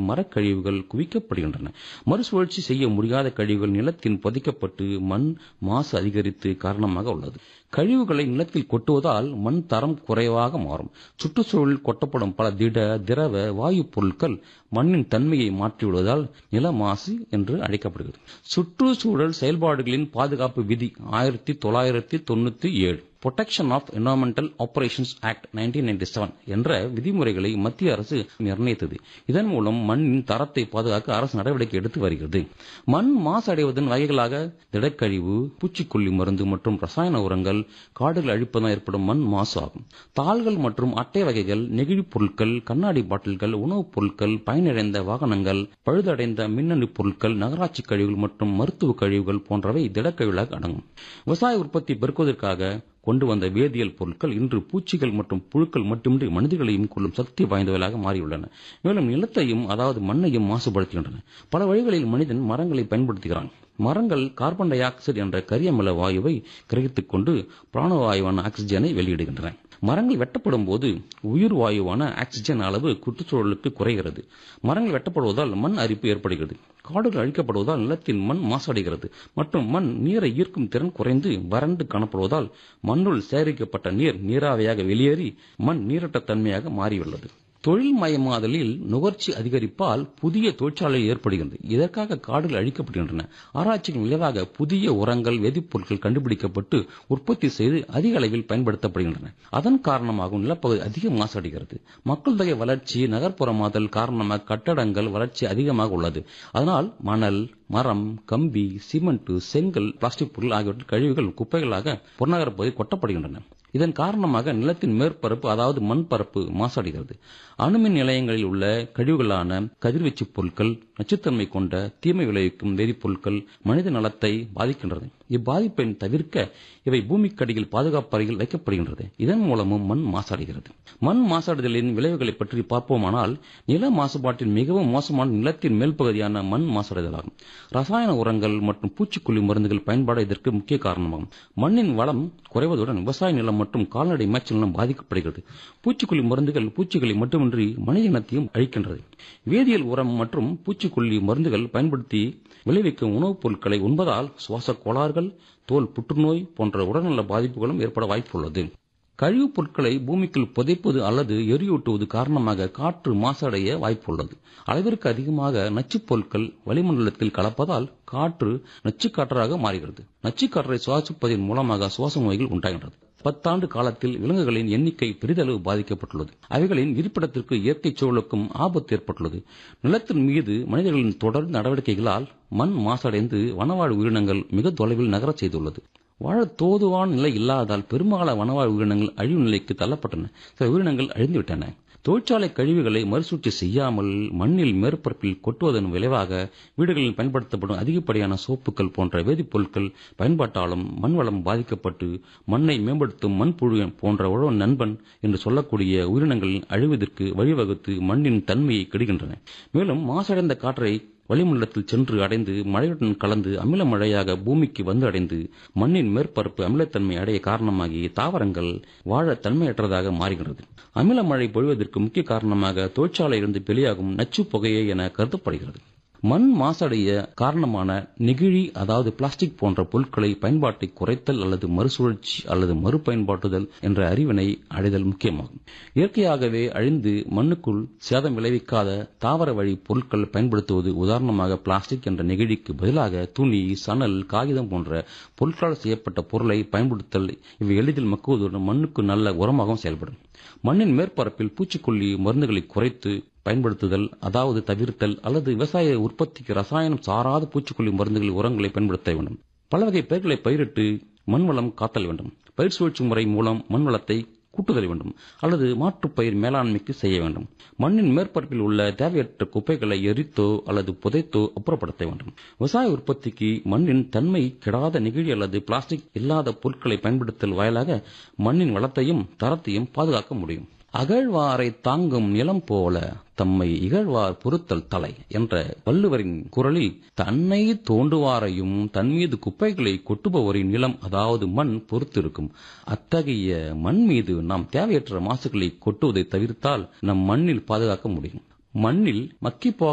மரக்கழிவுகள் குவிக்கப்படுகின்றன மறுசுழற்சி செய்ய முடியாத கழிவுகள் நிலத்தில் புதைக்கப்பட்டு மண் மாசு அதிகரித்து காரணமாக உள்ளது கழிவுகளை நிலத்தில் கொட்டுவதால் மண் தரம் குறைவாக மாறும் சுற்றுச்சூழலில் கொட்டப்படும் பல திட திரவ வாயு பொருட்கள் மண்ணின் தன்மையை மாற்றிவிடுவதால் நில மாசு என்று அழைக்கப்படுகிறது சுற்றுச்சூழல் செயல்பாடுகளின் பாதுகாப்பு விதி ஆயிரத்தி தொள்ளாயிரத்தி தொண்ணூத்தி ஏழு protection of environmental operations act nineteen ninety seven என்ற விதிமுறைகளை மத்திய அரசு நிர்ணயித்தது இதன் மூலம் மண்ணின் தரத்தை பாதுகாக்க அரசு நடவடிக்கை எடுத்து வருகிறது மண் மாசடைவதன் வகைகளாக திடக்கழிவு பூச்சிக்கொல்லி மருந்து மற்றும் ரசாயன உரங்கள் காடுகள் அழிப்பதால் ஏற்படும் மண் மாசு ஆகும் தாள்கள் மற்றும் அட்டை வகைகள் நெகிழிப் பொருட்கள் கண்ணாடி பாட்டில்கள் உணவுப் பொருட்கள் பயனிழந்த வாகனங்கள் பழுதடைந்த மின்னணு பொருட்கள் நகராட்சி கழிவுகள் மற்றும் மருத்துவ கழிவுகள் போன்றவை திடக்கழிவுகளாக அடங்கும் விவசாய உற்பத்தி பெருக்குவதற்காக கொண்டு வந்த வேதியியல் பொருட்கள் இன்று பூச்சிகள் மற்றும் புழுக்கள் மட்டுமின்றி மனிதர்களையும் கொள்ளும் சக்தி வாய்ந்தவைகளாக மாறியுள்ளன மேலும் நிலத்தையும் அதாவது மண்ணையும் மாசுபடுத்துகின்றன பல வழிகளில் மனிதன் மரங்களை பயன்படுத்துகிறான் மரங்கள் கார்பன் டை ஆக்சைடு என்ற கரியமில வாயுவை கிரகித்துக் கொண்டு பிராணவாயுவான ஆக்சிஜனை வெளியிடுகின்றன மரங்கள் வெட்டப்படும் போது உயிர் வாயுவான ஆக்சிஜன் அளவு சுற்றுச்சூழலுக்கு குறைகிறது மரங்கள் வெட்டப்படுவதால் மண் அரிப்பு ஏற்படுகிறது காடுகள் அழிக்கப்படுவதால் நிலத்தின் மண் மாசடைகிறது மற்றும் மண் நீரை ஈர்க்கும் திறன் குறைந்து வறண்டு காணப்படுவதால் மண்ணுள் சேகரிக்கப்பட்ட நீர் நீராவியாக வெளியேறி மண் நீரற்ற தன்மையாக மாறியுள்ளது தொழில் மயமாதலில் நுகர்ச்சி அதிகரிப்பால் புதிய தொழிற்சாலை ஏற்படுகிறது இதற்காக காடுகள் அழிக்கப்படுகின்றன ஆராய்ச்சியின் விளைவாக புதிய உரங்கள் வேதிப்பொருட்கள் கண்டுபிடிக்கப்பட்டு உற்பத்தி செய்து அதிக அளவில் பயன்படுத்தப்படுகின்றன அதன் காரணமாகவும் நிலப்பகுதி அதிக மாசடைகிறது மக்கள் தொகை வளர்ச்சி நகர்ப்புறமாதல் காரணமாக கட்டடங்கள் வளர்ச்சி அதிகமாக உள்ளது அதனால் மணல் மரம் கம்பி சிமெண்ட் செங்கல் பிளாஸ்டிக் பொருள் ஆகியவற்றின் கழிவுகள் குப்பைகளாக புறநகர பகுதி கொட்டப்படுகின்றன இதன் காரணமாக நிலத்தின் மேற்பரப்பு அதாவது மண் பரப்பு மாசடைகிறது அணுமின் நிலையங்களில் உள்ள கழிவுகளான கதிர்வீச்சு பொருட்கள் நச்சுத்தன்மை கொண்ட தீமை விளைவிக்கும் வேதிப்பொருட்கள் மனித நலத்தை பாதிக்கின்றது இப்பாதிப்பை தவிர்க்க இவை பூமிக்கடியில் பாதுகாப்பு அறையில் வைக்கப்படுகின்றது இதன் மூலமும் மண் மாசடைகிறது மண் மாசடைதலின் விளைவுகளை பற்றி பார்ப்போமானால் நில மாசுபாட்டில் மிகவும் மோசமான நிலத்தின் மேல் பகுதியான மண் மாசடைதலாகும் ரசாயன உரங்கள் மற்றும் பூச்சிக்கொல்லி மருந்துகள் பயன்பாடு இதற்கு முக்கிய காரணமாகும் மண்ணின் வளம் குறைவதுடன் விவசாய நிலம் மற்றும் கால்நடை மேய்ச்சல் நிலம் பாதிக்கப்படுகிறது பூச்சிக்கொல்லி மருந்துகள் பூச்சிகளை மட்டுமின்றி மனித இனத்தையும் அழிக்கின்றது வேதியியல் உரம் மற்றும் பூச்சிக்கொல்லி மருந்துகள் பயன்படுத்தி விளைவிக்கும் உணவுப் பொருட்களை உண்பதால் சுவாச கோளாறுகள் தோல் புற்றுநோய் போன்ற உடல்நல பாதிப்புகளும் ஏற்பட வாய்ப்புள்ளது கழிவுப் பொருட்களை பூமிக்குள் புதைப்பது அல்லது எரியூட்டுவது காரணமாக காற்று மாசடைய வாய்ப்புள்ளது அளவிற்கு அதிகமாக நச்சுப் பொருட்கள் வளிமண்டலத்தில் கலப்பதால் காற்று நச்சுக்காற்றாக மாறுகிறது நச்சுக்காற்றை சுவாசிப்பதன் மூலமாக சுவாச நோய்கள் உண்டாகின்றது பத்தாண்டு காலத்தில் விலங்குகளின் எண்ணிக்கை பெரிதளவு பாதிக்கப்பட்டுள்ளது அவைகளின் இருப்பிடத்திற்கு இயற்கை சூழலுக்கும் ஆபத்து ஏற்பட்டுள்ளது நிலத்தின் மீது மனிதர்களின் தொடர் நடவடிக்கைகளால் மண் மாசடைந்து வனவாழ் உயிரினங்கள் மிக தொலைவில் நகரச் செய்துள்ளது வாழ தோதுவான நிலை இல்லாததால் பெரும்பாலான வனவாழ் உயிரினங்கள் அழிவு நிலைக்கு தள்ளப்பட்டன சில உயிரினங்கள் அழிந்துவிட்டன தொழிற்சாலை கழிவுகளை மறுசூழ்ச்சி செய்யாமல் மண்ணில் மேற்பரப்பில் கொட்டுவதன் விளைவாக வீடுகளில் பயன்படுத்தப்படும் அதிகப்படியான சோப்புகள் போன்ற வேதிப்பொருட்கள் பயன்பாட்டாலும் மண்வளம் பாதிக்கப்பட்டு மண்ணை மேம்படுத்தும் மண்புழு போன்ற உழவு நண்பன் என்று சொல்லக்கூடிய உயிரினங்களின் அழிவதற்கு வழிவகுத்து மண்ணின் தன்மையை கெடுகின்றன மேலும் மாசடைந்த காற்றை வளிமண்டலத்தில் சென்று அடைந்து மழையுடன் கலந்து அமில மழையாக பூமிக்கு வந்து அடைந்து மண்ணின் மேற்பரப்பு அமிலத்தன்மை அடைய காரணமாகி தாவரங்கள் வாழ தன்மையற்றதாக மாறுகிறது அமில மழை பொழிவதற்கு முக்கிய காரணமாக தொழிற்சாலையிலிருந்து வெளியாகும் நச்சு புகையே என கருதப்படுகிறது மண் மாசடைய காரணமான நெகிழி அதாவது பிளாஸ்டிக் போன்ற பொருட்களை பயன்பாட்டை குறைத்தல் அல்லது மறுசுழற்சி அல்லது மறுபயன்பாட்டுதல் என்ற அறிவினை அடைதல் முக்கியமாகும் இயற்கையாகவே அழிந்து மண்ணுக்குள் சேதம் விளைவிக்காத தாவர வழி பொருட்கள் பயன்படுத்துவது உதாரணமாக பிளாஸ்டிக் என்ற நெகிழிக்கு பதிலாக துணி சணல் காகிதம் போன்ற பொருட்களால் செய்யப்பட்ட பொருளை பயன்படுத்தல் இவை எளிதில் மக்குவதுடன் மண்ணுக்கு நல்ல உரமாகவும் செயல்படும் மண்ணின் மேற்பரப்பில் பூச்சிக்கொல்லி மருந்துகளை குறைத்து பயன்படுத்துதல் அதாவது தவிர்த்தல் அல்லது விவசாய உற்பத்திக்கு ரசாயனம் சாராத பூச்சிக்கொல்லி மருந்துகள் உரங்களை பயன்படுத்த வேண்டும் பல வகை பயிர்களை பயிரிட்டு மண் வளம் காத்தல் வேண்டும் பயிர் சுழற்சி முறை மூலம் மண் வளத்தை கூட்டுதல் வேண்டும் அல்லது மாற்றுப் பயிர் மேலாண்மைக்கு செய்ய வேண்டும் மண்ணின் மேற்பரப்பில் உள்ள தேவையற்ற குப்பைகளை எரித்தோ அல்லது புதைத்தோ அப்புறப்படுத்த வேண்டும் விவசாய உற்பத்திக்கு மண்ணின் தன்மை கெடாத நெகிழி அல்லது பிளாஸ்டிக் இல்லாத பொருட்களை பயன்படுத்தல் வாயிலாக மண்ணின் வளத்தையும் தரத்தையும் பாதுகாக்க முடியும் அகழ்வாரை தாங்கும் நிலம் போல தம்மை இகழ்வார் பொறுத்தல் தலை என்ற வள்ளுவரின் குரலில் தன்னை தோண்டுவாரையும் தன் மீது குப்பைகளை கொட்டுபவரின் நிலம் அதாவது மண் பொறுத்திருக்கும் அத்தகைய மண் மீது நாம் தேவையற்ற மாசுகளை கொட்டுவதை தவிர்த்தால் நம் மண்ணில் பாதுகாக்க முடியும் மண்ணில் மக்கி